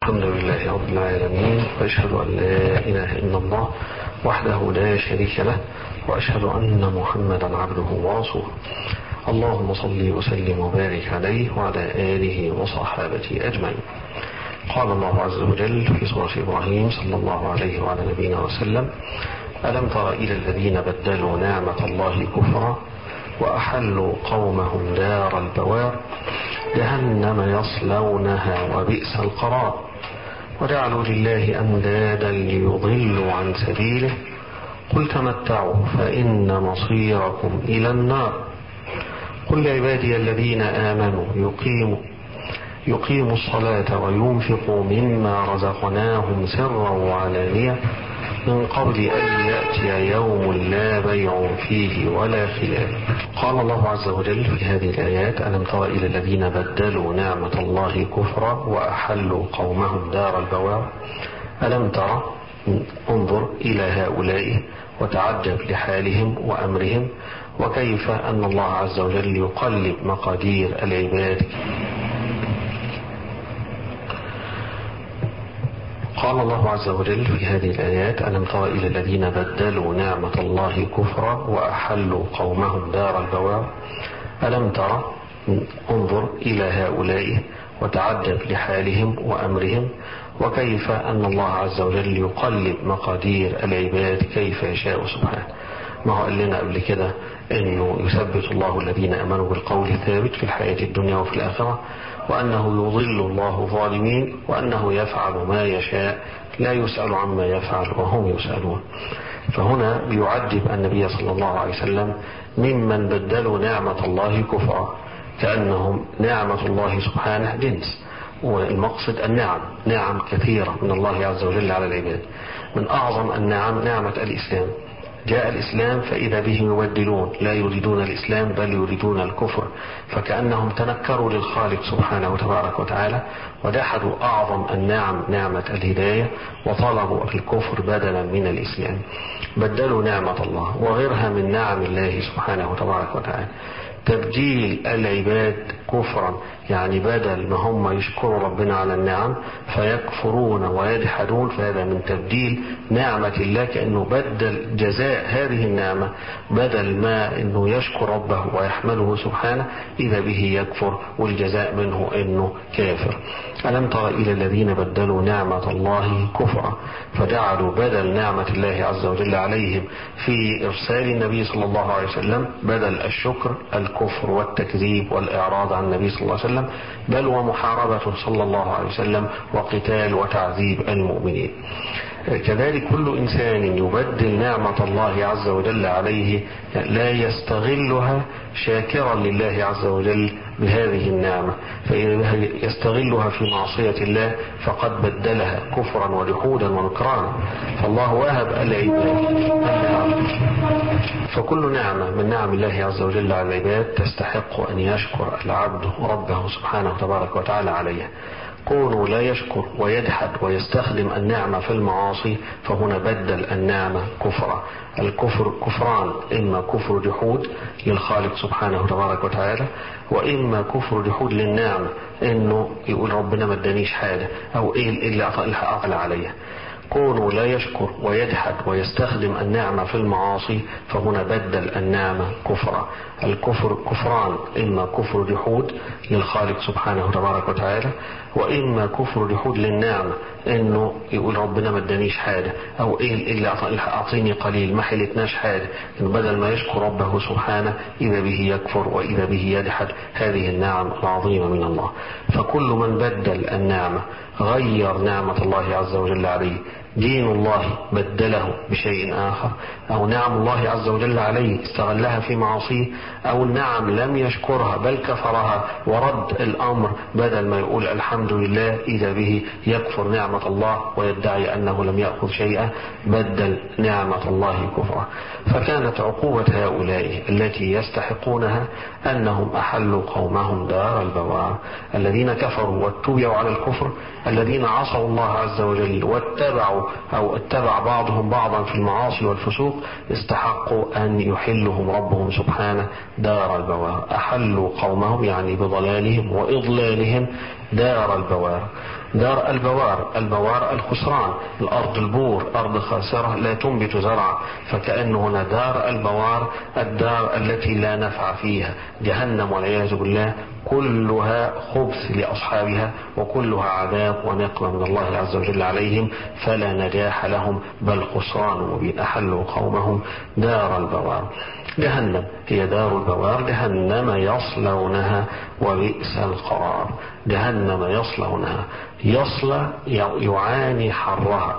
الحمد لله رب العالمين وأشهد أن لا إله إلا الله وحده لا شريك له وأشهد أن محمدا عبده ورسوله اللهم صل وسلم وبارك عليه وعلى آله وصحابته أجمعين قال الله عز وجل في سورة إبراهيم صلى الله عليه وعلى نبينا وسلم ألم تر إلى الذين بدلوا نعمة الله كفرا وأحلوا قومهم دار البوار جهنم يصلونها وبئس القرار وجعلوا لله أندادا ليضلوا عن سبيله قل تمتعوا فإن مصيركم إلى النار قل لعبادي الذين آمنوا يقيموا يقيموا الصلاة وينفقوا مما رزقناهم سرا وعلانية من قبل أن يأتي يوم لا بيع فيه ولا خلال قال الله عز وجل في هذه الآيات ألم تر إلى الذين بدلوا نعمة الله كفرا وأحلوا قومهم دار البوار ألم تر انظر إلى هؤلاء وتعجب لحالهم وأمرهم وكيف أن الله عز وجل يقلب مقادير العباد قال الله عز وجل في هذه الآيات ألم تر إلى الذين بدلوا نعمة الله كفرا وأحلوا قومهم دار البوار ألم تر انظر إلى هؤلاء وتعجب لحالهم وأمرهم وكيف أن الله عز وجل يقلب مقادير العباد كيف يشاء سبحانه ما هو قال لنا قبل كده انه يثبت الله الذين امنوا بالقول الثابت في الحياة الدنيا وفي الاخرة وانه يضل الله الظالمين وانه يفعل ما يشاء لا يسأل عما يفعل وهم يسألون فهنا بيعجب النبي صلى الله عليه وسلم ممن بدلوا نعمة الله كفرا كأنهم نعمة الله سبحانه جنس والمقصد النعم نعم كثيرة من الله عز وجل على العباد من أعظم النعم نعمة الإسلام جاء الإسلام فإذا به يبدلون لا يريدون الإسلام بل يريدون الكفر فكأنهم تنكروا للخالق سبحانه وتبارك وتعالى وجحدوا أعظم النعم نعمة الهداية وطلبوا الكفر بدلا من الإسلام بدلوا نعمة الله وغيرها من نعم الله سبحانه وتبارك وتعالى تبجيل العباد كفرا يعني بدل ما هم يشكروا ربنا على النعم فيكفرون ويجحدون فهذا من تبديل نعمة الله كأنه بدل جزاء هذه النعمة بدل ما أنه يشكر ربه ويحمده سبحانه إذا به يكفر والجزاء منه أنه كافر ألم تر إلى الذين بدلوا نعمة الله كفرا فجعلوا بدل نعمة الله عز وجل عليهم في إرسال النبي صلى الله عليه وسلم بدل الشكر الكفر والتكذيب والإعراض عن النبي صلى الله عليه وسلم بل ومحاربته صلى الله عليه وسلم وقتال وتعذيب المؤمنين كذلك كل إنسان يبدل نعمة الله عز وجل عليه لا يستغلها شاكرا لله عز وجل بهذه النعمة فإذا يستغلها في معصية الله فقد بدلها كفرا وجحودا ونكرانا فالله وهب العباد النعم فكل نعمة من نعم الله عز وجل على العباد تستحق أن يشكر العبد ربه سبحانه تبارك وتعالى عليها كونه لا يشكر ويجحد ويستخدم النعمة في المعاصي فهنا بدل النعمة كفرا الكفر كفران إما كفر جحود للخالق سبحانه تبارك وتعالى وإما كفر جحود للنعمة إنه يقول ربنا ما ادانيش حاجة أو إيه اللي أعطى عليها كونه لا يشكر ويجحد ويستخدم النعمة في المعاصي فهنا بدل النعمة كفرا الكفر كفران إما كفر جحود للخالق سبحانه تبارك وتعالى وإما كفر جحود للنعمة إنه يقول ربنا ما ادانيش حاجة أو إيه اللي أعطيني قليل ما حلتناش حاجة إن بدل ما يشكر ربه سبحانه إذا به يكفر وإذا به يجحد هذه النعم العظيمة من الله فكل من بدل النعمة غير نعمة الله عز وجل عليه دين الله بدله بشيء آخر أو نعم الله عز وجل عليه استغلها في معاصيه أو نعم لم يشكرها بل كفرها ورد الأمر بدل ما يقول الحمد لله إذا به يكفر نعمة الله ويدعي أنه لم يأخذ شيئا بدل نعمة الله كفرا فكانت عقوبة هؤلاء التي يستحقونها أنهم أحلوا قومهم دار البوار الذين كفروا واتبعوا على الكفر الذين عصوا الله عز وجل واتبعوا أو اتبع بعضهم بعضا في المعاصي والفسوق استحقوا أن يحلهم ربهم سبحانه دار البوار أحلوا قومهم يعني بضلالهم وإضلالهم دار البوار دار البوار البوار الخسران الأرض البور أرض خاسرة لا تنبت زرعا فكأن هنا دار البوار الدار التي لا نفع فيها جهنم والعياذ بالله كلها خبث لأصحابها وكلها عذاب ونقمة من الله عز وجل عليهم فلا نجاح لهم بل خسران مبين أحلوا قومهم دار البوار جهنم هي دار البوار جهنم يصلونها وبئس القرار جهنم يصلونها يصلى يعاني حرها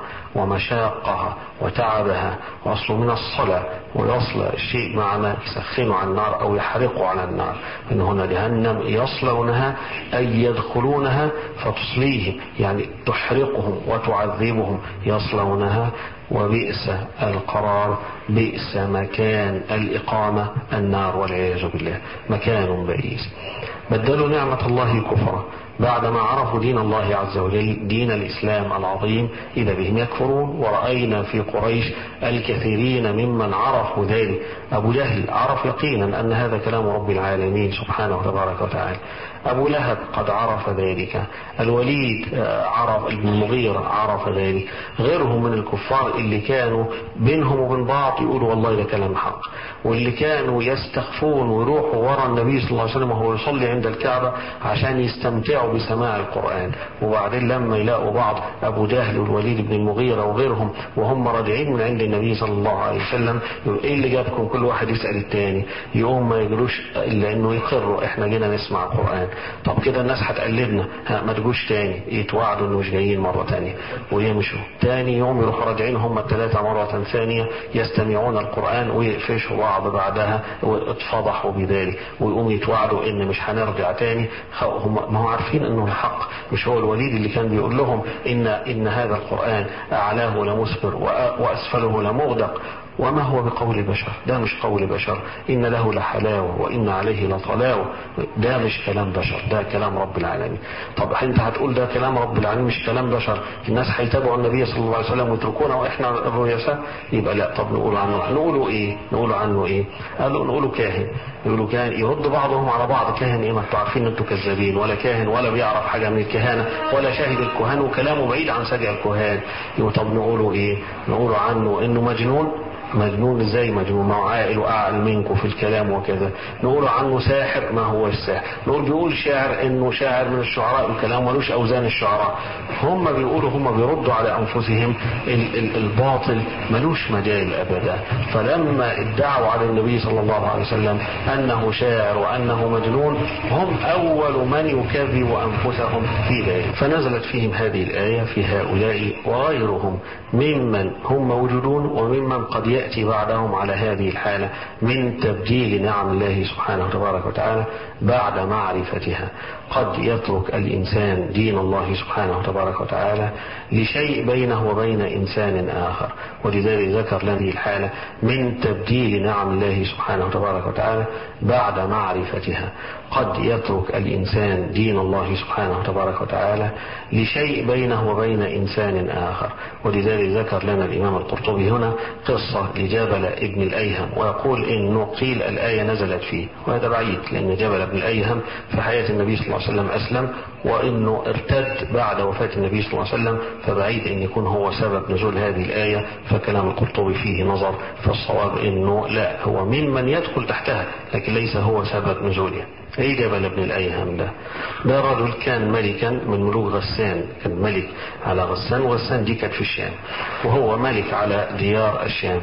ومشاقها وتعبها وأصل من الصلاة ويصلى الشيء معنى يسخنه على النار أو يحرقه على النار إن هنا جهنم يصلونها أي يدخلونها فتصليهم يعني تحرقهم وتعذبهم يصلونها وبئس القرار بئس مكان الإقامة النار والعياذ بالله مكان بئيس بدلوا نعمة الله كفرا بعدما عرفوا دين الله عز وجل دين الإسلام العظيم إذا بهم يكفرون ورأينا في قريش الكثيرين ممن عرفوا ذلك أبو جهل عرف يقينا أن هذا كلام رب العالمين سبحانه وتبارك وتعالى أبو لهب قد عرف ذلك الوليد عرف ابن المغيرة عرف ذلك غيرهم من الكفار اللي كانوا بينهم وبين بعض يقولوا والله ده كلام حق واللي كانوا يستخفون ويروحوا ورا النبي صلى الله عليه وسلم وهو يصلي عند الكعبة عشان يستمتعوا بسماع القرآن وبعدين لما يلاقوا بعض أبو جهل والوليد بن المغيرة وغيرهم وهم راجعين من عند النبي صلى الله عليه وسلم ايه اللي جابكم كل واحد يسأل التاني يقوم ما يجروش إلا انه يقروا احنا جينا نسمع القرآن طب كده الناس هتقلدنا ها ما تجوش تاني يتوعدوا انه مش جايين مرة تانية ويمشوا تاني يوم يروحوا راجعين هم الثلاثة مرة ثانية يستمعون القرآن ويقفشوا بعض بعدها واتفضحوا بذلك ويقوموا يتوعدوا ان مش هنرجع تاني هم ما هو عارفين انه الحق مش هو الوليد اللي كان بيقول لهم ان ان هذا القرآن اعلاه لمسفر واسفله لمغدق وما هو بقول بشر ده مش قول بشر إن له لحلاوة وإن عليه لطلاوة ده مش كلام بشر ده كلام رب العالمين طب انت هتقول ده كلام رب العالمين مش كلام بشر الناس هيتابعوا النبي صلى الله عليه وسلم ويتركونا واحنا الرؤساء يبقى لا طب نقول عنه نقولوا ايه نقولوا عنه ايه قالوا نقولوا كاهن يقولوا كاهن يرد بعضهم على بعض كاهن ايه ما انتوا عارفين انتوا كذابين ولا كاهن ولا بيعرف حاجه من الكهانه ولا شاهد الكهان وكلامه بعيد عن سجع الكهان يقول طب نقولوا ايه نقولوا عنه انه مجنون مجنون ازاي مجنون ما هو عاقل واعقل منكم في الكلام وكذا نقول عنه ساحر ما هو الساحر نقول بيقول شاعر انه شاعر من الشعراء الكلام ملوش اوزان الشعراء هم بيقولوا هم بيردوا على انفسهم ال ال الباطل ملوش مجال ابدا فلما ادعوا على النبي صلى الله عليه وسلم انه شاعر وانه مجنون هم اول من يكذب انفسهم في ذلك فنزلت فيهم هذه الايه في هؤلاء وغيرهم ممن هم موجودون وممن قد يأتي بعدهم على هذه الحالة من تبديل نعم الله سبحانه وتبارك وتعالى بعد معرفتها قد يترك الإنسان دين الله سبحانه وتبارك وتعالى لشيء بينه وبين إنسان آخر ولذلك ذكر هذه الحالة من تبديل نعم الله سبحانه وتبارك وتعالى بعد معرفتها قد يترك الإنسان دين الله سبحانه وتبارك وتعالى لشيء بينه وبين إنسان آخر ولذلك ذكر لنا الإمام القرطبي هنا قصة لجبل ابن الأيهم ويقول إنه قيل الآية نزلت فيه وهذا بعيد لأن جبل ابن الأيهم في حياة النبي صلى الله عليه وسلم أسلم وإنه ارتد بعد وفاة النبي صلى الله عليه وسلم فبعيد أن يكون هو سبب نزول هذه الآية فكلام القرطبي فيه نظر فالصواب إنه لا هو ممن يدخل تحتها لكن ليس هو سبب نزولها ايه جبل ابن الايهم ده ده رجل كان ملكا من ملوك غسان كان ملك على غسان وغسان دي كانت في الشام وهو ملك على ديار الشام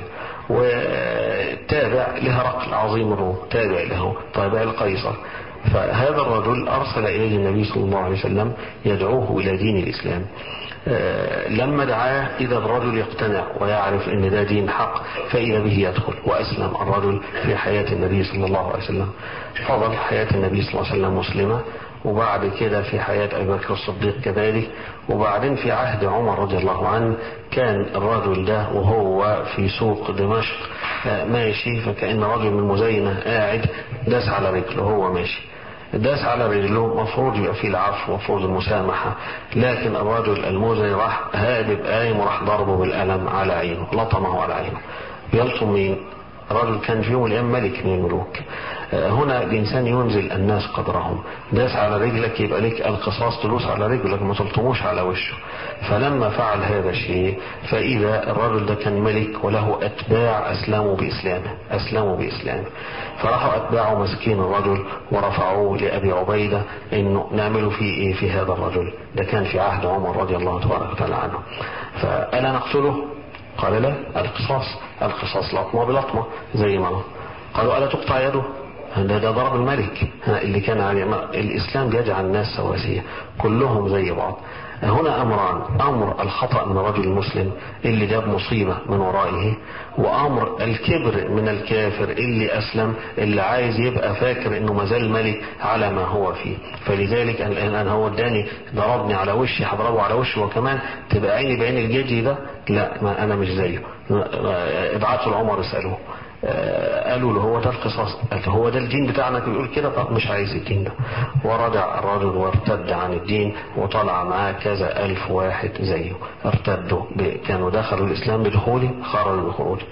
وتابع لهرقل عظيم الروم تابع له تابع القيصر فهذا الرجل أرسل إليه النبي صلى الله عليه وسلم يدعوه إلى دين الإسلام لما دعاه إذا الرجل يقتنع ويعرف أن ده دين حق فإذا به يدخل وأسلم الرجل في حياة النبي صلى الله عليه وسلم فضل حياة النبي صلى الله عليه وسلم مسلمة وبعد كده في حياة أبي بكر الصديق كذلك وبعدين في عهد عمر رضي الله عنه كان الرجل ده وهو في سوق دمشق ماشي فكأن رجل من المزينة قاعد داس على رجله وهو ماشي داس على رجله مفروض يبقى فيه العفو مفروض المسامحة لكن الرجل المزني راح هابب قايم وراح ضربه بالقلم على عينه لطمه على عينه يلطم مين رجل كان في يوم من الايام ملك من الملوك هنا الإنسان ينزل الناس قدرهم داس على رجلك يبقى لك القصاص تدوس على رجلك ما تلطموش على وشه فلما فعل هذا الشيء فإذا الرجل ده كان ملك وله أتباع أسلموا بإسلامه أسلموا بإسلامه فراحوا أتباعوا مسكين الرجل ورفعوه لأبي عبيدة إنه نعمله فيه إيه في هذا الرجل ده كان في عهد عمر رضي الله تبارك وتعالى عنه فألا نقتله قال لا القصاص القصاص لطمة بلطمة زي ما هو قالوا ألا تقطع يده ده, ده ضرب الملك اللي كان عليه الإسلام بيجعل الناس سواسية كلهم زي بعض هنا أمران أمر الخطأ من الرجل المسلم اللي جاب مصيبة من ورائه وأمر الكبر من الكافر اللي أسلم اللي عايز يبقى فاكر إنه مازال ملك على ما هو فيه فلذلك الآن هو اداني ضربني على وشي هضربه على وشه وكمان تبقى عيني بعين الجدي ده لا ما أنا مش زيه ابعتوا لعمر اسألوه قالوا له هو ده القصاص قال هو ده الدين بتاعنا بيقول كده طب مش عايز الدين ده ورجع الرجل وارتد عن الدين وطلع معاه كذا ألف واحد زيه ارتدوا كانوا دخلوا الإسلام بدخوله خرجوا بخروجه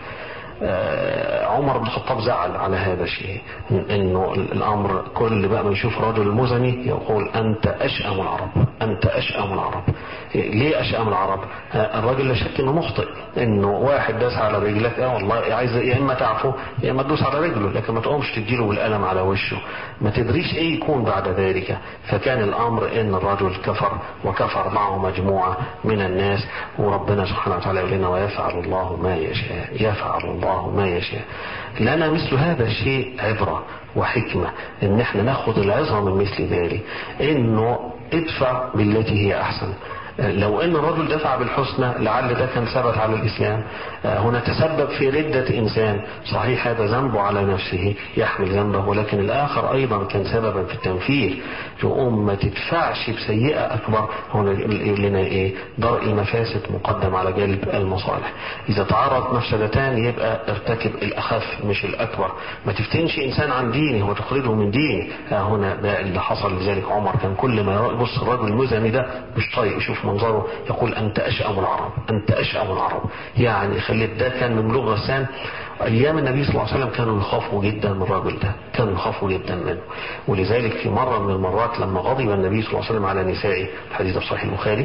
عمر بن الخطاب زعل على هذا الشيء انه الامر كل بقى ما يشوف رجل مزني يقول انت اشأم العرب انت اشأم العرب ليه اشأم العرب الراجل لا شك انه مخطئ انه واحد داس على رجلك اه والله عايز يا اما تعفو يا اما تدوس على رجله لكن ما تقومش تديله بالقلم على وشه ما تدريش ايه يكون بعد ذلك فكان الامر ان الرجل كفر وكفر معه مجموعة من الناس وربنا سبحانه وتعالى يقول لنا ويفعل الله ما يشاء يفعل الله الله ما يشاء لنا مثل هذا الشيء عبرة وحكمة ان احنا ناخد العظة من مثل ذلك انه ادفع بالتي هي احسن لو ان الرجل دفع بالحسنى لعل ده كان ثبت على الاسلام هنا تسبب في ردة انسان صحيح هذا ذنبه على نفسه يحمل ذنبه ولكن الاخر ايضا كان سببا في التنفير تقوم ما تدفعش بسيئة اكبر هنا يقول لنا ايه درء المفاسد مقدم على جلب المصالح اذا تعرض مفسدتان يبقى ارتكب الاخف مش الاكبر ما تفتنش انسان عن دينه وتخرجه من دينه هنا ده اللي حصل لذلك عمر كان كل ما يبص الرجل المزني ده مش طايق يشوف منظره يقول أنت أشأم العرب أنت أشأم العرب يعني خليت ده كان من بلوغ غسان أيام النبي صلى الله عليه وسلم كانوا يخافوا جدا من الرجل ده كانوا يخافوا جدا منه ولذلك في مرة من المرات لما غضب النبي صلى الله عليه وسلم على نسائه الحديث في صحيح البخاري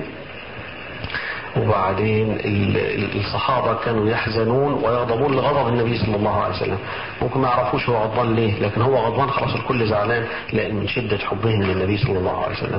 وبعدين الصحابة كانوا يحزنون ويغضبون لغضب النبي صلى الله عليه وسلم ممكن ما يعرفوش هو غضبان ليه لكن هو غضبان خلاص الكل زعلان لأن من شدة حبهم للنبي صلى الله عليه وسلم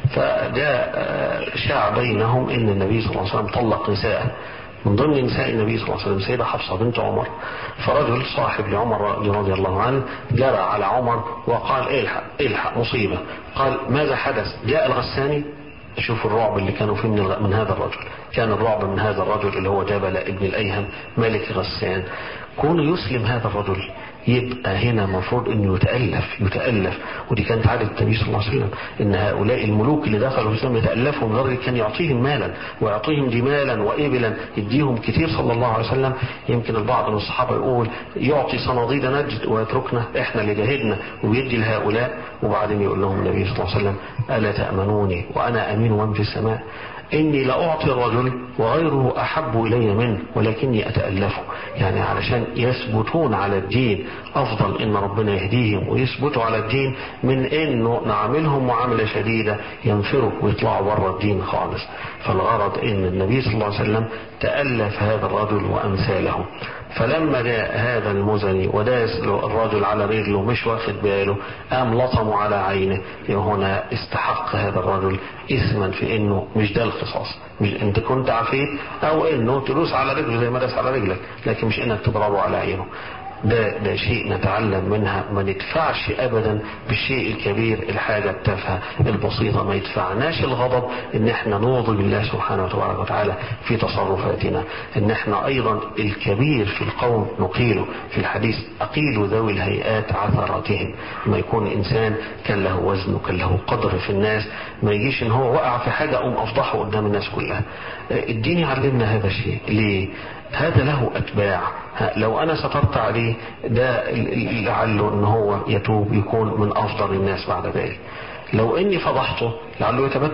فجاء شاع بينهم ان النبي صلى الله عليه وسلم طلق نساءه من ضمن نساء النبي صلى الله عليه وسلم سيدة حفصة بنت عمر فرجل صاحب لعمر رضي الله عنه جرى على عمر وقال الحق الحق مصيبة قال ماذا حدث جاء الغساني شوفوا الرعب اللي كانوا فيه من, من هذا الرجل كان الرعب من هذا الرجل اللي هو جبل ابن الأيهم ملك غسان كون يسلم هذا الرجل يبقى هنا المفروض انه يتألف يتألف ودي كانت عادة النبي صلى الله عليه وسلم ان هؤلاء الملوك اللي دخلوا في الاسلام يتألفهم لدرجة كان يعطيهم مالا ويعطيهم جمالا وإبلا يديهم كتير صلى الله عليه وسلم يمكن البعض من الصحابة يقول يعطي صناديد نجد ويتركنا احنا اللي جاهدنا ويدي لهؤلاء وبعدين يقول لهم النبي صلى الله عليه وسلم ألا تأمنوني وأنا أمين من في السماء إني لأعطي الرجل وغيره أحب إلي منه ولكني أتألفه يعني علشان يثبتون على الدين أفضل إن ربنا يهديهم ويثبتوا على الدين من إنه نعملهم معاملة شديدة ينفروا ويطلعوا بره الدين خالص فالغرض إن النبي صلى الله عليه وسلم تألف هذا الرجل وأمثاله فلما جاء هذا المزني وداس الرجل على رجله مش واخد باله قام لطمه على عينه هنا استحق هذا الرجل اسما في انه مش ده القصاص مش انت كنت عفيت او انه تدوس على رجله زي ما داس على رجلك لكن مش انك تضربه على عينه ده ده شيء نتعلم منها ما ندفعش ابدا بالشيء الكبير الحاجة التافهة البسيطة ما يدفعناش الغضب ان احنا نغضب الله سبحانه وتبارك وتعالى في تصرفاتنا ان احنا ايضا الكبير في القوم نقيله في الحديث اقيلوا ذوي الهيئات عثراتهم ما يكون انسان كان له وزن وكان له قدر في الناس ما يجيش ان هو وقع في حاجة اقوم افضحه قدام الناس كلها الدين يعلمنا هذا الشيء ليه هذا له أتباع لو أنا سترت عليه ده لعله أن هو يتوب يكون من أفضل الناس بعد ذلك لو إني فضحته لعله يتبدح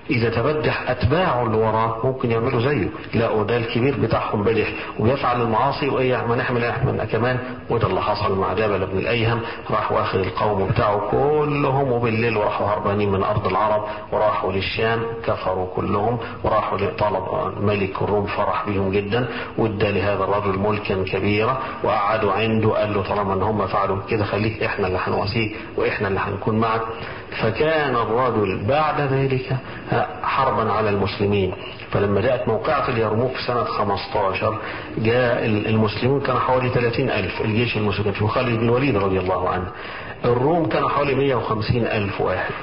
إذا تبدح أتباعه اللي وراه ممكن يعملوا زيه لا ده الكبير بتاعهم بدح ويفعل المعاصي وإيه ما نحمل إحنا كمان وده اللي حصل مع جبل بن الأيهم راح واخد القوم بتاعه كلهم وبالليل وراحوا هربانين من أرض العرب وراحوا للشام كفروا كلهم وراحوا لطلب ملك الروم فرح بهم جدا وادى لهذا الرجل ملكا كبيرا وقعدوا عنده قال له طالما ان هم فعلوا كده خليك احنا اللي هنواسيك واحنا اللي هنكون معك فكان الرجل بعد ذلك حربا على المسلمين فلما جاءت موقعة اليرموك في سنة 15 جاء المسلمون كانوا حوالي 30 ألف الجيش المسلم في خالد بن الوليد رضي الله عنه الروم كانوا حوالي 150 ألف واحد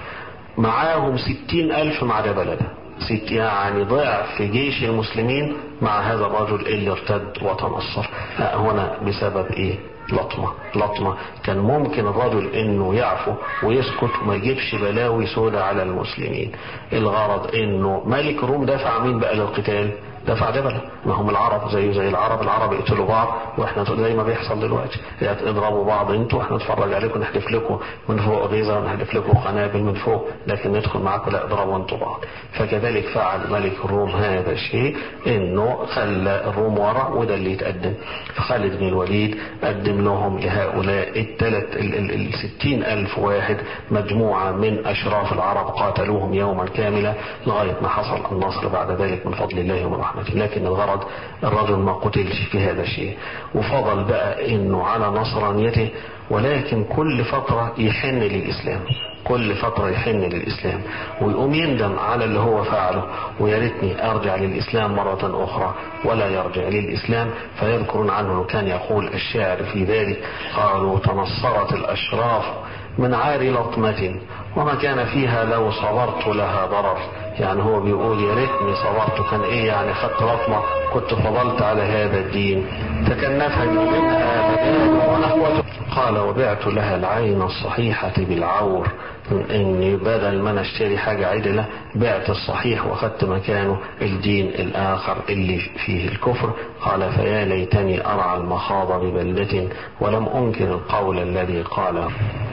معاهم 60 ألف مع جبل ده ست يعني ضعف في جيش المسلمين مع هذا الرجل اللي ارتد وتنصر هنا بسبب ايه لطمة لطمة كان ممكن الرجل انه يعفو ويسكت وما يجيبش بلاوي سودة على المسلمين الغرض انه ملك الروم دفع مين بقى للقتال دفع جبل ما هم العرب زي زي العرب العرب يقتلوا بعض واحنا زي ما بيحصل دلوقتي اضربوا بعض انتوا احنا نتفرج عليكم نحدف لكم من فوق غيظه ونحدف لكم قنابل من فوق لكن ندخل معاكم لا اضربوا انتوا بعض فكذلك فعل ملك الروم هذا الشيء انه خلى الروم ورا وده اللي يتقدم فخالد بن الوليد قدم لهم لهؤلاء الثلاث الستين ألف واحد مجموعة من أشراف العرب قاتلوهم يوما كاملا لغاية ما حصل النصر بعد ذلك من فضل الله ومن رحمته لكن الغرض الرجل ما قتلش في هذا الشيء وفضل بقى انه على نصرانيته ولكن كل فترة يحن للإسلام كل فترة يحن للإسلام ويقوم يندم على اللي هو فعله ويا ريتني أرجع للإسلام مرة أخرى ولا يرجع للإسلام فيذكرون عنه كان يقول الشاعر في ذلك قالوا تنصرت الأشراف من عار لطمة وما كان فيها لو صبرت لها ضرر يعني هو بيقول يا ريتني صبرت كان ايه يعني خدت لطمة كنت فضلت على هذا الدين تكنفني منها مكان ونحوته قال وبعت لها العين الصحيحة بالعور اني بدل ما انا اشتري حاجة عدلة بعت الصحيح واخدت مكانه الدين الاخر اللي فيه الكفر قال فيا ليتني ارعى المخاض ببلدة ولم انكر القول الذي قاله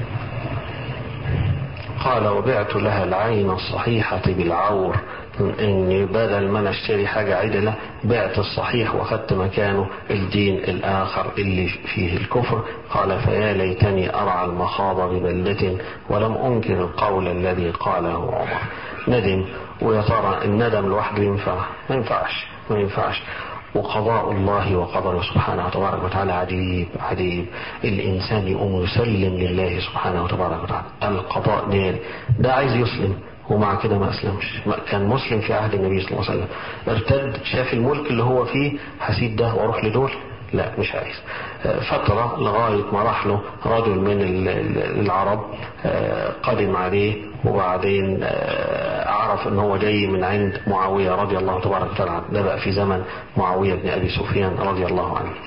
قال وبعت لها العين الصحيحة بالعور اني بدل ما انا اشتري حاجة عدلة بعت الصحيح واخدت مكانه الدين الاخر اللي فيه الكفر قال فيا ليتني ارعى المخاض ببلدة ولم انكر القول الذي قاله عمر ندم ويا ترى الندم لوحده ينفع ما ينفعش ما ينفعش وقضاء الله وقدره سبحانه وتبارك وتعالى عجيب عجيب الإنسان يقوم يسلم لله سبحانه وتبارك وتعالى القضاء ده ده عايز يسلم ومع كده ما أسلمش كان مسلم في عهد النبي صلى الله عليه وسلم ارتد شاف الملك اللي هو فيه هسيب ده واروح لدول لا مش عايز فترة لغاية ما راح له رجل من العرب قدم عليه وبعدين عرف ان هو جاي من عند معاوية رضي الله تبارك وتعالى عنه ده بقى في زمن معاوية بن ابي سفيان رضي الله عنه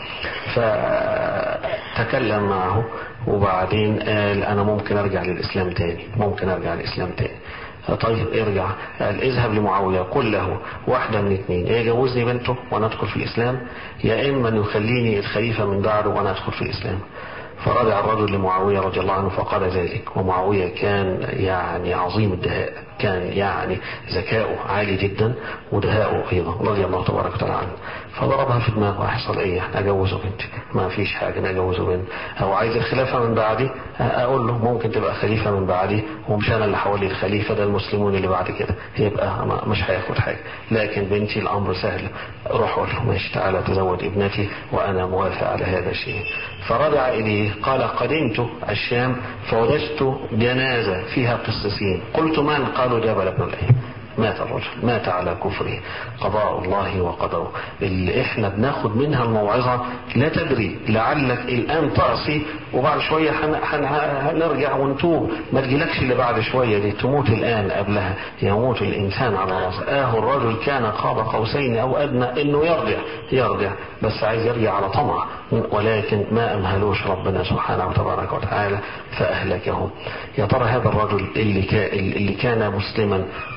فتكلم معه وبعدين قال انا ممكن ارجع للاسلام تاني ممكن ارجع للاسلام تاني طيب ارجع قال اذهب لمعاوية قل له واحدة من اثنين يا يجوزني بنته وانا ادخل في الاسلام يا اما يخليني الخليفة من بعده وانا ادخل في الاسلام فرجع الرجل لمعاوية رضي الله عنه فقال ذلك ومعاوية كان يعني عظيم الدهاء كان يعني ذكاؤه عالي جدا ودهاؤه أيضا رضي الله تبارك وتعالى عنه فضربها في دماغه هيحصل ايه اجوزه بنتي ما فيش حاجة اجوزه بنت او عايز الخلافة من بعدي اقول له ممكن تبقى خليفة من بعدي ومش انا اللي حوالي الخليفة ده المسلمون اللي بعد كده يبقى مش هياخد حاجة لكن بنتي الامر سهل روح قول له ماشي تعالى تزوج ابنتي وانا موافق على هذا الشيء فرجع اليه قال قدمت الشام فوجدت جنازة فيها قصصين قلت من قالوا جبل بن الايم مات الرجل مات على كفره قضاء الله وقدره اللي احنا بناخد منها الموعظة لا تدري لعلك الآن تعصي وبعد شوية هنرجع ونتوب ما تجيلكش اللي بعد شوية دي تموت الآن قبلها يموت الإنسان على رأسه آه الرجل كان قاب قوسين أو أدنى إنه يرجع يرجع بس عايز يرجع على طمع ولكن ما أمهلوش ربنا سبحانه وتبارك وتعالى فأهلكهم يا ترى هذا الرجل اللي, كان اللي كان مسلما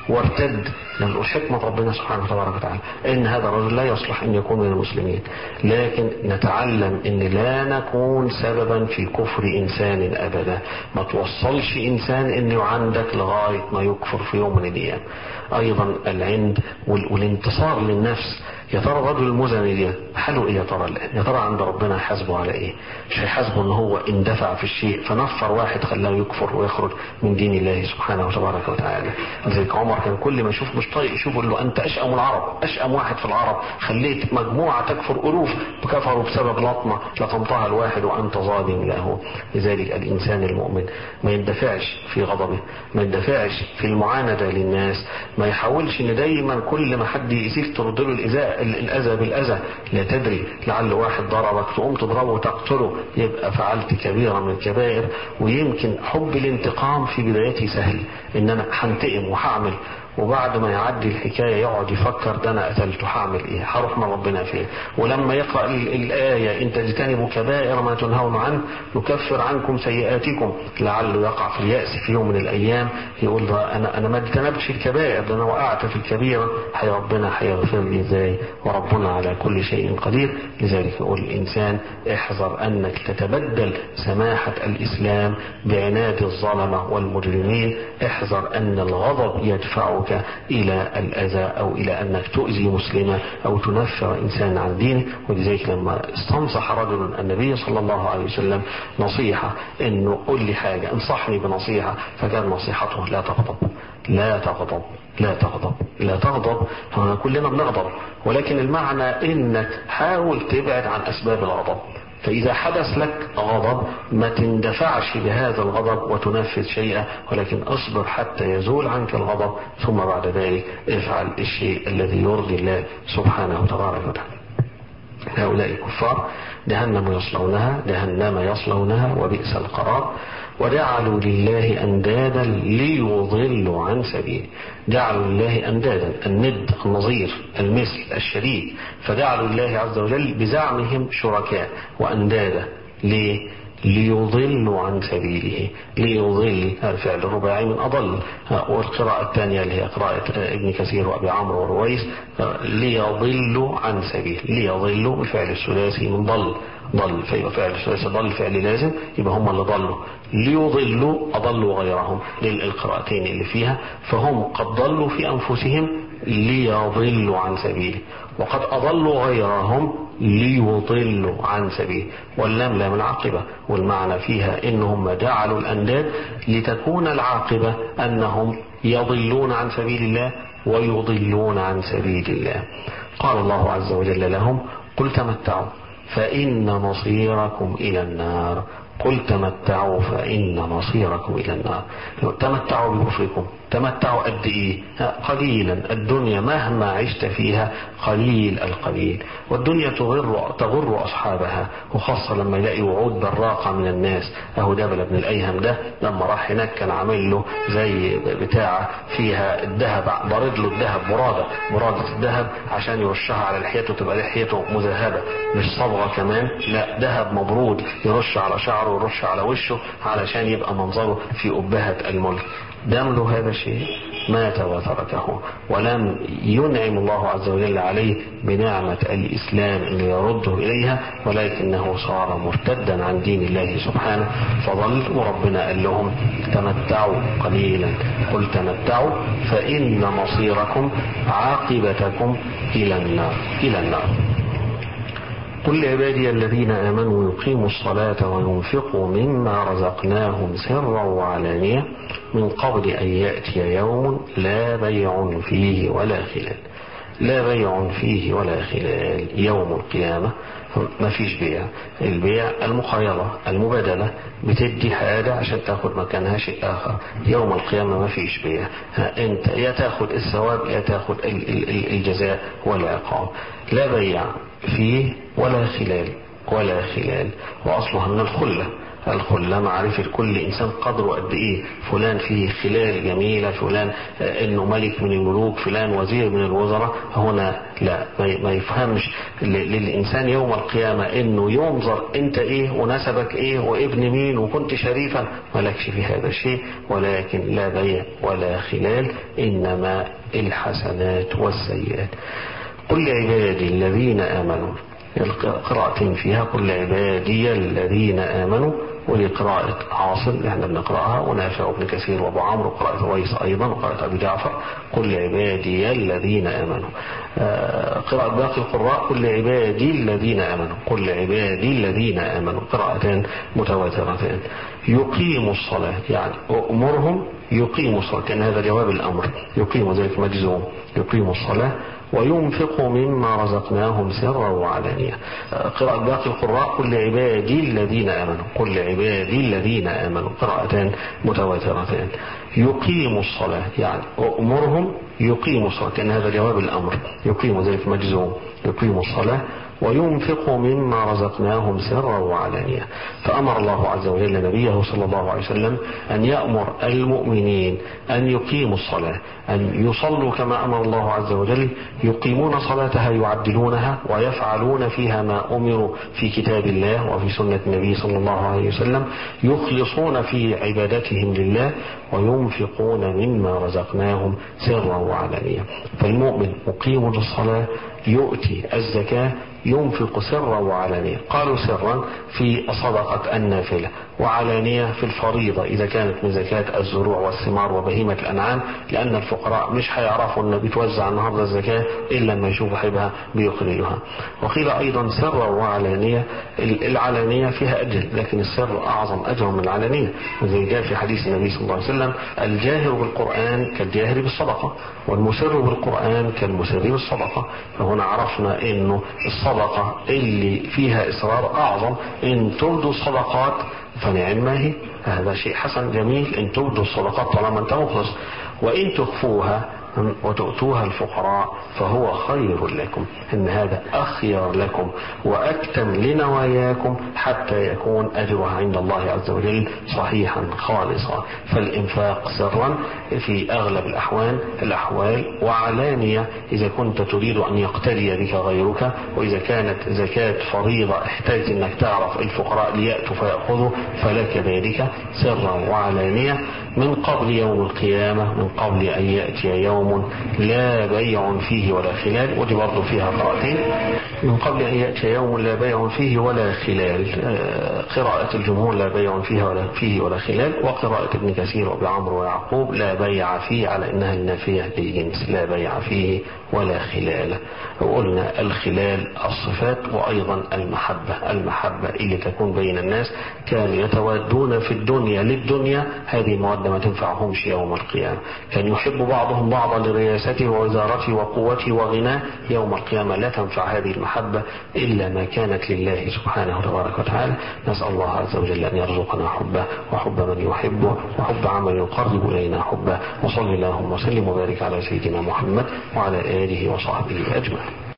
وارتد لأن حكمة ربنا سبحانه وتبارك وتعالى إن هذا الرجل لا يصلح أن يكون من المسلمين لكن نتعلم أن لا نكون سببا في كفر إنسان أبدا ما توصلش إنسان أنه عندك لغاية ما يكفر في يوم من الأيام أيضا العند والانتصار للنفس يا ترى الرجل المزني ده حاله ايه يا ترى الان يا ترى عند ربنا حاسبه على ايه مش هيحاسبه ان هو اندفع في الشيء فنفر واحد خلاه يكفر ويخرج من دين الله سبحانه وتبارك وتعالى زي عمر كان كل ما يشوف مش طايق يشوف يقول له انت اشأم العرب اشأم واحد في العرب خليت مجموعة تكفر الوف كفروا بسبب لطمة لطمتها الواحد وانت ظالم له لذلك الانسان المؤمن ما يندفعش في غضبه ما يندفعش في المعاندة للناس ما يحاولش ان دايما كل ما حد يأذيك ترد له الإزاء الأذى بالأذى لا تدري لعل واحد ضربك تقوم تضربه وتقتله يبقى فعلت كبيرة من الكبائر ويمكن حب الانتقام في بدايته سهل ان انا هنتقم وهعمل وبعد ما يعدي الحكاية يقعد يفكر ده انا قتلته هعمل ايه هروح مع ربنا فين ولما يقرأ الآية ان تجتنبوا كبائر ما تنهون عنه نكفر عنكم سيئاتكم لعله يقع في اليأس في يوم من الايام يقول ده انا انا ما اجتنبتش الكبائر ده انا وقعت في الكبيرة هي ربنا هيغفر لي ازاي وربنا على كل شيء قدير لذلك يقول الانسان احذر انك تتبدل سماحة الاسلام بعناد الظلمة والمجرمين احذر ان الغضب يدفعك يدفعك إلى الأذى أو إلى أنك تؤذي مسلمة أو تنفر إنسان عن دينه ولذلك لما استنصح رجل النبي صلى الله عليه وسلم نصيحة إنه قل لي حاجة انصحني بنصيحة فكان نصيحته لا تغضب لا تغضب لا تغضب لا تغضب كلنا بنغضب ولكن المعنى إنك حاول تبعد عن أسباب الغضب فإذا حدث لك غضب ما تندفعش بهذا الغضب وتنفذ شيئا ولكن اصبر حتى يزول عنك الغضب ثم بعد ذلك افعل الشيء الذي يرضي الله سبحانه وتبارك وتعالى هؤلاء الكفار جهنم يصلونها جهنم يصلونها وبئس القرار وجعلوا لله أندادا ليضلوا عن سبيله جعلوا لله أندادا الند النظير المثل الشريك فجعلوا الله عز وجل بزعمهم شركاء وأندادا ليه ليضلوا عن سبيله ليضل الفعل الرباعي من أضل والقراءة الثانية اللي هي قراءة ابن كثير وأبي عمرو ورويس ليضلوا عن سبيله ليضلوا الفعل الثلاثي من ضل ضل فيبقى فعل الثلاثي ضل فعل لازم يبقى هم اللي ضلوا ليضلوا أضلوا غيرهم للقراءتين اللي فيها فهم قد ضلوا في أنفسهم ليضلوا عن سبيله وقد أضلوا غيرهم ليضلوا عن سبيله واللام لام العاقبة والمعنى فيها إنهم جعلوا الأنداد لتكون العاقبة أنهم يضلون عن سبيل الله ويضلون عن سبيل الله قال الله عز وجل لهم قل تمتعوا فإن مصيركم إلى النار قل تمتعوا فإن مصيركم إلى النار تمتعوا بكفركم تمتعوا قد إيه قليلا الدنيا مهما عشت فيها قليل القليل والدنيا تغر, تغر أصحابها وخاصة لما يلاقي وعود براقة من الناس أهو جبل بن الأيهم ده لما راح هناك كان عامل له زي بتاعة فيها الذهب بارد له الذهب مرادة مرادة الذهب عشان يرشها على لحيته تبقى لحيته مذهبة مش صبغة كمان لا ذهب مبرود يرش على شعره ويرش على وشه علشان يبقى منظره في أبهة الملك دام له هذا الشيء مات وتركه ولم ينعم الله عز وجل عليه بنعمة الإسلام أن يرده إليها ولكنه صار مرتدا عن دين الله سبحانه فظل وربنا قال لهم تمتعوا قليلا قل تمتعوا فإن مصيركم عاقبتكم إلى النار إلى النار قل لعبادي الذين آمنوا يقيموا الصلاة وينفقوا مما رزقناهم سرا وعلانية من قبل أن يأتي يوم لا بيع فيه ولا خلال لا بيع فيه ولا خلال يوم القيامة ما فيش بيع البيع المخيرة المبادلة بتدي حاجة عشان تاخد مكانها شيء آخر يوم القيامة ما فيش بيع انت يا تاخد الثواب يا تاخد الجزاء والعقاب لا بيع فيه ولا خلال ولا خلال وأصلها من الخلة الخلة معرفة كل إنسان قدره قد إيه فلان فيه خلال جميلة فلان إنه ملك من الملوك فلان وزير من الوزراء هنا لا ما يفهمش للإنسان يوم القيامة إنه ينظر أنت إيه ونسبك إيه وابن مين وكنت شريفا ملكش في هذا الشيء ولكن لا بيع ولا خلال إنما الحسنات والسيئات قل عبادي الذين آمنوا قراءة فيها قل عبادي الذين آمنوا ولقراءة عاصم احنا بنقرأها ونافع ابن كثير وابو عمرو وقراءة ويس أيضا وقراءة أبي جعفر قل عبادي الذين آمنوا آه قراءة باقي القراء قل عبادي الذين آمنوا قل عبادي الذين آمنوا قراءتان متواترتان يقيموا الصلاة يعني أمرهم يقيموا الصلاة كان هذا جواب الأمر يقيموا ذلك مجزوم يقيموا الصلاة وينفق مما رزقناهم سرا وعلانية قراءة باقي القراء قل عبادي الذين آمنوا قل عبادي الذين آمنوا قراءتان متواترتان يقيموا الصلاة يعني أمرهم يقيموا الصلاة كان هذا جواب الأمر يقيموا ذلك مجزوم يقيموا الصلاة وينفق مما رزقناهم سرا وعلانية فأمر الله عز وجل نبيه صلى الله عليه وسلم أن يأمر المؤمنين أن يقيموا الصلاة أن يصلوا كما أمر الله عز وجل يقيمون صلاتها يعدلونها ويفعلون فيها ما أمروا في كتاب الله وفي سنة النبي صلى الله عليه وسلم يخلصون في عبادتهم لله وينفقون مما رزقناهم سرا وعلانية فالمؤمن مقيم للصلاة يؤتي الزكاة ينفق سرا وعلانية قالوا سرا في صدقة النافلة وعلانية في الفريضة إذا كانت من زكاة الزروع والثمار وبهيمة الأنعام لأن الفقراء مش هيعرفوا أن بتوزع النهاردة الزكاة إلا لما يشوفوا حبها بيخرجها وقيل أيضا سرا وعلانية العلانية فيها أجر لكن السر أعظم أجر من العلانية زي جاء في حديث النبي صلى الله عليه وسلم الجاهر بالقرآن كالجاهر بالصدقة والمسر بالقرآن كالمسر بالصدقة فهنا عرفنا أنه الصدقة اللي فيها إصرار أعظم إن تبدوا الصدقات فنعم ما هي هذا شيء حسن جميل إن تبدوا الصدقات طالما أنت مخلص وإن تخفوها وتؤتوها الفقراء فهو خير لكم إن هذا أخير لكم وأكتم لنواياكم حتى يكون أجرها عند الله عز وجل صحيحا خالصا فالإنفاق سرا في أغلب الأحوال الأحوال وعلانية إذا كنت تريد أن يقتدي بك غيرك وإذا كانت زكاة فريضة احتاج أنك تعرف الفقراء ليأتوا فيأخذوا فلك ذلك سرا وعلانية من قبل يوم القيامة من قبل أن يأتي يوم لا بيع فيه ولا خلال ودي برضه فيها قراءتين من قبل أن يأتي يوم لا بيع فيه ولا خلال قراءة الجمهور لا بيع فيها ولا فيه ولا خلال وقراءة ابن كثير وبعمر ويعقوب لا بيع فيه على أنها النافية للجنس لا بيع فيه ولا خلال وقلنا الخلال الصفات وأيضا المحبة المحبة اللي تكون بين الناس كانوا يتوادون في الدنيا للدنيا هذه مواد ما تنفعهمش يوم القيامة كان يحب بعضهم بعضا لرياسته ووزارته وقوته وغناه يوم القيامة لا تنفع هذه المحبة إلا ما كانت لله سبحانه تبارك وتعالى نسأل الله عز وجل أن يرزقنا حبه وحب من يحبه وحب عمل يقرب إلينا حبه وصل اللهم وسلم وبارك على سيدنا محمد وعلى آله وصحبه أجمعين